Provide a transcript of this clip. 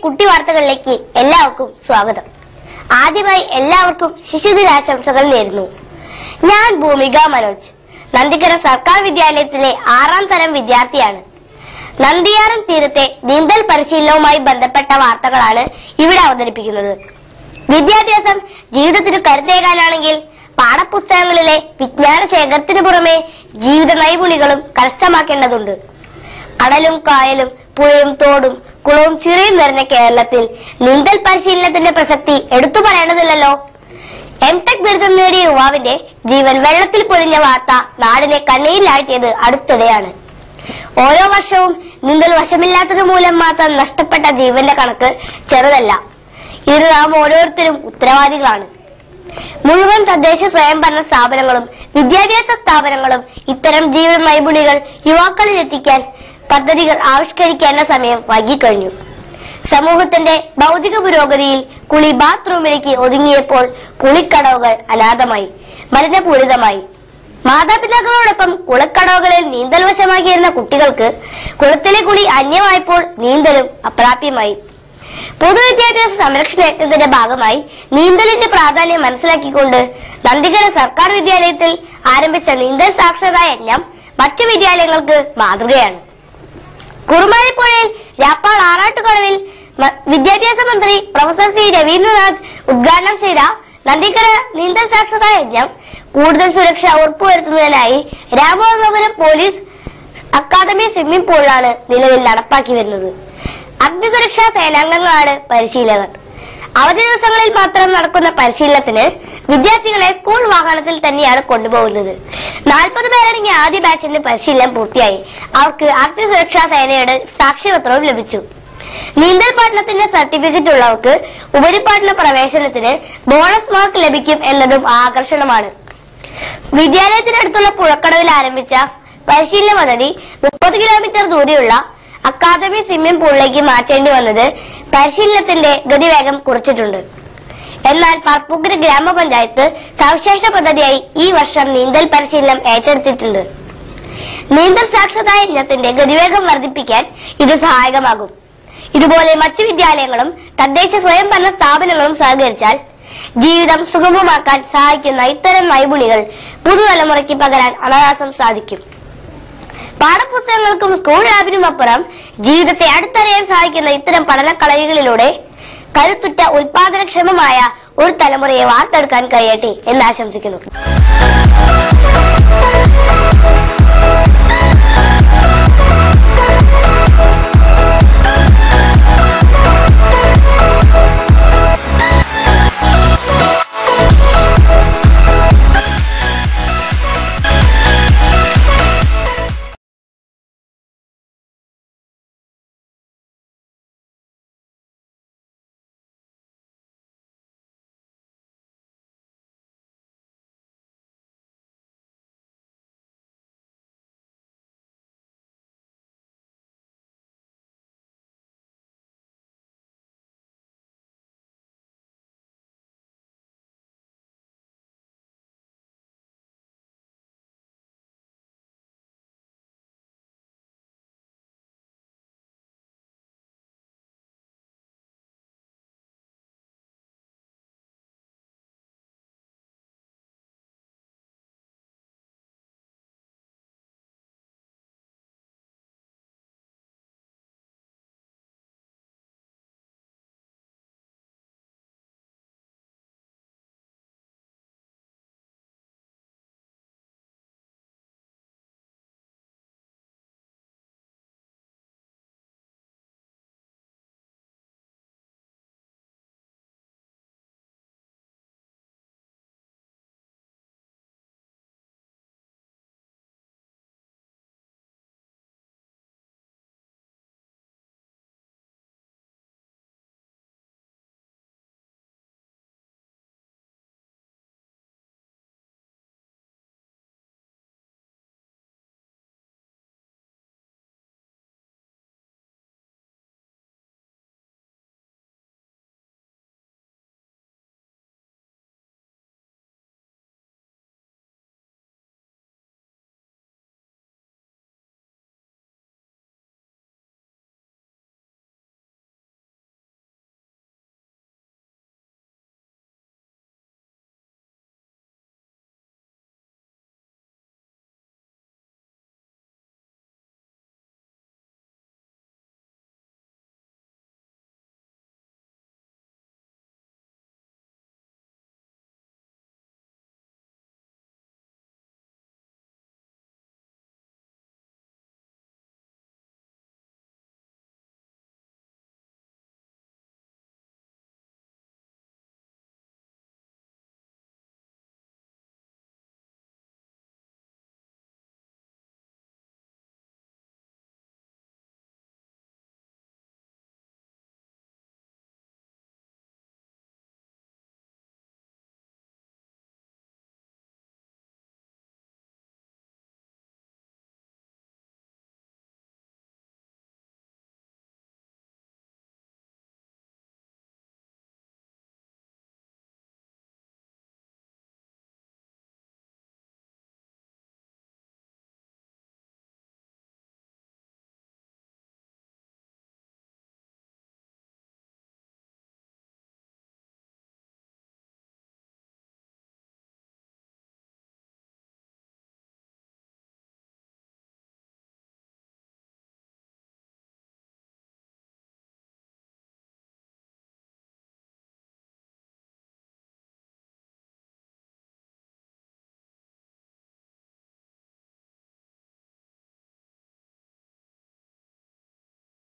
കുട്ടി വാർത്തകളിലേക്ക് എല്ലാവർക്കും സ്വാഗതം ആദ്യമായി എല്ലാവർക്കും ശിശുദിനാശംസകൾ നേരുന്നു ഞാൻ ഭൂമിക മനോജ് നന്ദിക്കര സർക്കാർ വിദ്യാലയത്തിലെ ആറാം തരം വിദ്യാർത്ഥിയാണ് നന്ദിയാറൻ തീരത്തെ നീന്തൽ പരിശീലനവുമായി ബന്ധപ്പെട്ട വാർത്തകളാണ് ഇവിടെ അവതരിപ്പിക്കുന്നത് വിദ്യാഭ്യാസം ജീവിതത്തിന് കരുത്തേകാനാണെങ്കിൽ പാഠപുസ്തകങ്ങളിലെ വിജ്ഞാന ശേഖരത്തിന് പുറമെ ജീവിത നൈപുണികളും കരസ്ഥമാക്കേണ്ടതുണ്ട് കടലും കായലും പുഴയും തോടും കുളവും ചിറയും നിറഞ്ഞ കേരളത്തിൽ നീന്തൽ പരിശീലനത്തിന്റെ പ്രസക്തി എടുത്തു പറയേണ്ടതില്ലല്ലോ എം ടെക് ബിരുദം നേടിയ യുവാവിന്റെ ജീവൻ വെള്ളത്തിൽ പൊലിഞ്ഞ വാർത്ത നാടിനെ കണ്ണീരിലാഴ്ത്തിയത് അടുത്തിടെയാണ് ഓരോ വർഷവും നീന്തൽ വശമില്ലാത്തത് മൂലം മാത്രം നഷ്ടപ്പെട്ട ജീവന്റെ കണക്ക് ചെറുതല്ല ഇത് നാം ഓരോരുത്തരും ഉത്തരവാദികളാണ് മുഴുവൻ തദ്ദേശ സ്വയംഭരണ സ്ഥാപനങ്ങളും വിദ്യാഭ്യാസ സ്ഥാപനങ്ങളും ഇത്തരം ജീവിത നൈപുണികൾ യുവാക്കളിൽ എത്തിക്കാൻ പദ്ധതികൾ ആവിഷ്കരിക്കേണ്ട സമയം വൈകിക്കഴിഞ്ഞു സമൂഹത്തിന്റെ ഭൗതിക പുരോഗതിയിൽ കുളി ബാത്റൂമിലേക്ക് ഒതുങ്ങിയപ്പോൾ കുളിക്കടവുകൾ അനാഥമായി മലിനപൂരിതമായി മാതാപിതാക്കളോടൊപ്പം കുളക്കടവുകളിൽ നീന്തൽ വശമാക്കിയിരുന്ന കുട്ടികൾക്ക് കുളത്തിലെ കുളി അന്യമായപ്പോൾ നീന്തലും അപ്രാപ്യമായി പൊതുവിദ്യാഭ്യാസ സംരക്ഷണ യജ്ഞത്തിന്റെ ഭാഗമായി നീന്തലിന്റെ പ്രാധാന്യം മനസ്സിലാക്കിക്കൊണ്ട് നന്ദികര സർക്കാർ വിദ്യാലയത്തിൽ ആരംഭിച്ച നീന്തൽ സാക്ഷരതാ യജ്ഞം മറ്റു വിദ്യാലയങ്ങൾക്ക് മാതൃകയാണ് കുറുമാലിപ്പുഴയിൽ രാപ്പാൾ ആറാട്ടുകടവിൽ മ- വിദ്യാഭ്യാസ മന്ത്രി പ്രൊഫസർ സി രവീന്ദ്രനാഥ് ഉദ്ഘാടനം ചെയ്ത നന്ദിക്കര നീന്തൽ സാക്ഷരതാ യജ്ഞം കൂടുതൽ സുരക്ഷ ഉറപ്പുവരുത്തുന്നതിനായി രാമവർമ്മപുരം പോലീസ് അക്കാദമി സ്വിമ്മിംഗ് പൂളിലാണ് നിലവിൽ നടപ്പാക്കി വരുന്നത് അഗ്നിസുരക്ഷാ സേനാംഗങ്ങളാണ് പരിശീലകർ അവധി ദിവസങ്ങളിൽ മാത്രം നടക്കുന്ന പരിശീലനത്തിന് വിദ്യാർത്ഥികളെ സ്കൂൾ വാഹനത്തിൽ തന്നെയാണ് കൊണ്ടുപോകുന്നത് നാൽപ്പത് പേരടങ്ങിയ ആദ്യ ബാച്ചിന്റെ പരിശീലനം പൂർത്തിയായി അവർക്ക് അഗ്നിസുരക്ഷാ സേനയുടെ സാക്ഷ്യപത്രവും ലഭിച്ചു നീന്തൽ പഠനത്തിന്റെ സർട്ടിഫിക്കറ്റ് ഉള്ളവർക്ക് ഉപരിപഠന പ്രവേശനത്തിന് ബോണസ് മാർക്ക് ലഭിക്കും എന്നതും ആകർഷണമാണ് വിദ്യാലയത്തിനടുത്തുള്ള പുഴക്കടവിൽ ആരംഭിച്ച പരിശീലന പദ്ധതി മുപ്പത് കിലോമീറ്റർ ദൂരെയുള്ള അക്കാദമി സ്വിമ്മിംഗ് പൂളിലേക്ക് മാറ്റേണ്ടി വന്നത് പരിശീലനത്തിന്റെ ഗതിവേഗം കുറച്ചിട്ടുണ്ട് എന്നാൽ പറപ്പൂക്കര ഗ്രാമപഞ്ചായത്ത് സവിശേഷ പദ്ധതിയായി ഈ വർഷം നീന്തൽ പരിശീലനം ഏറ്റെടുത്തിട്ടുണ്ട് നീന്തൽ സാക്ഷരതാ യജ്ഞത്തിന്റെ ഗതിവേഗം വർദ്ധിപ്പിക്കാൻ ഇത് സഹായകമാകും ഇതുപോലെ മറ്റു വിദ്യാലയങ്ങളും തദ്ദേശ സ്വയംഭരണ സ്ഥാപനങ്ങളും സഹകരിച്ചാൽ ജീവിതം സുഗമമാക്കാൻ സഹായിക്കുന്ന ഇത്തരം നൈപുണികൾ പുതുതലമുറയ്ക്ക് പകരാൻ അനായാസം സാധിക്കും പാഠപുസ്തകങ്ങൾക്കും സ്കൂൾ ലാബിനും അപ്പുറം ജീവിതത്തെ അടുത്തറിയാൻ സഹായിക്കുന്ന ഇത്തരം പഠനക്കളരികളിലൂടെ കരുത്തുറ്റ ഉൽപാദനക്ഷമമായ ഒരു തലമുറയെ വാർത്തെടുക്കാൻ കഴിയട്ടെ എന്ന് ആശംസിക്കുന്നു